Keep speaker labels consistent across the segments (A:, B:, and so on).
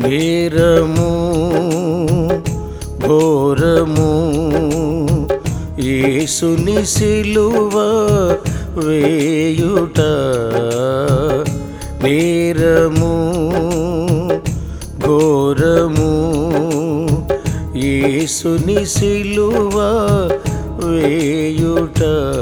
A: నేరము ఘోరము యేసుని సిలువ వేయుట నేరము ఘోరము యేసుని సిలువ వేయుట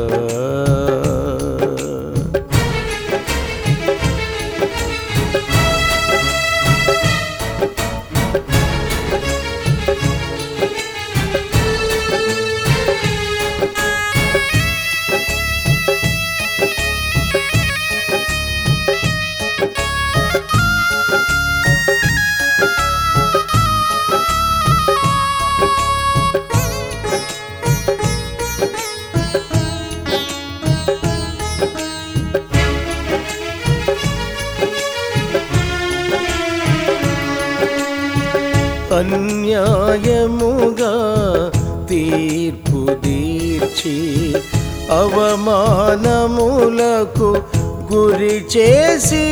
A: అన్యాయముగా తీర్పు తీర్చి అవమానములకు గురి చేసి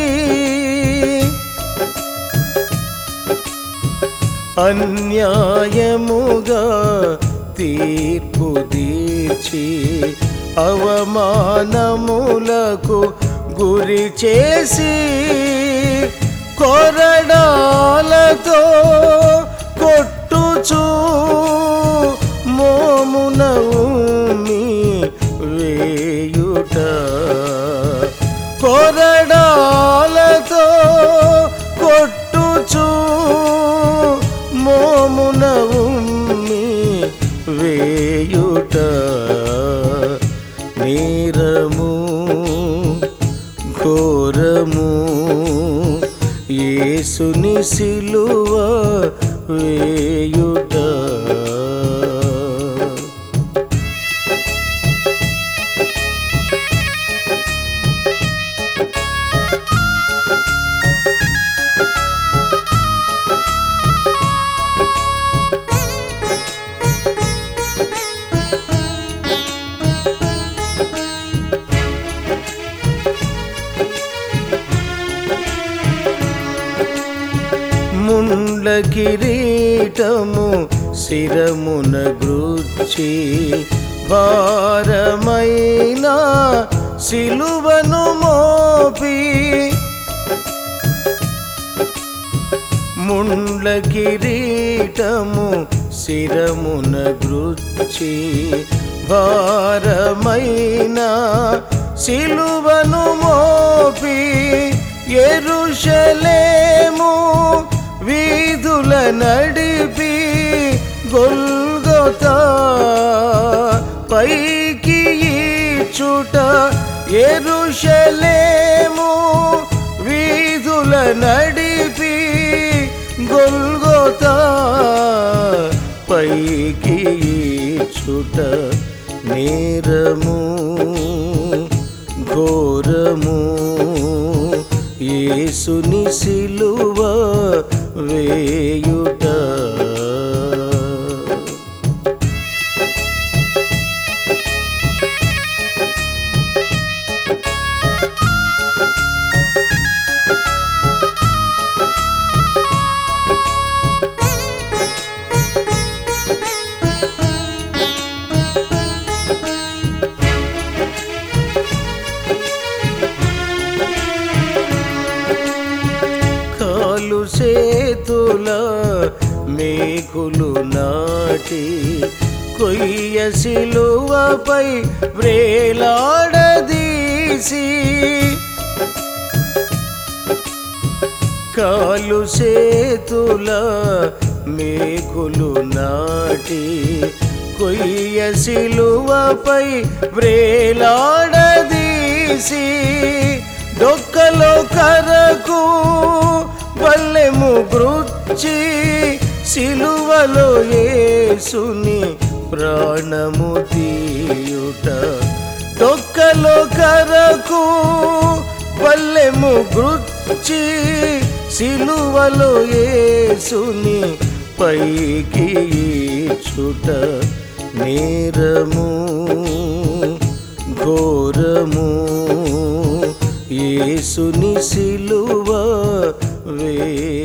A: అన్యాయముగా తీర్పు తీర్చి అవమానములకు గురి చేసి కొరడాలతో కొట్టుచు మోమున ఉమ్మి వేయుట కొరడాలతో కొట్టుచు మోమున ఉమ్మి వేయుట నీరము ఘోరము యేసుని సిలువ వేయుట ముండ్ల కిరీటము శిరమున గృచ్చి భారమైన సిలువను మోపి ముండ్ల కిరీటము శిరమున గృచ్చి భారమైన సిలువను మోపి ఎరుషలేము వీధుల నడిపి గొల్గొత పైకి ఈచుట ఎరుషలేము వీధుల నడిపి గొల్గొత పైకి ఈచుట నేరము ఘోరము యేసుని సిలువ వేయుట కాలు సేతుల మేకులు నాటి కొయ్య సిలువపై వ్రేలాడదీసి కాలు సేతుల మేకులు నాటి కొయ్య సిలువపై వ్రేలాడదీసి డొక్కలో కరకు బల్లెము గృచ్చి సిలువలో యేసుని ప్రాణము తీయుట డొక్కలో కరకు పల్లెము గృచ్చి సిలువలో యేసుని పైకి ఈచుట నేరము ఘోరము యేసుని సిలువ వే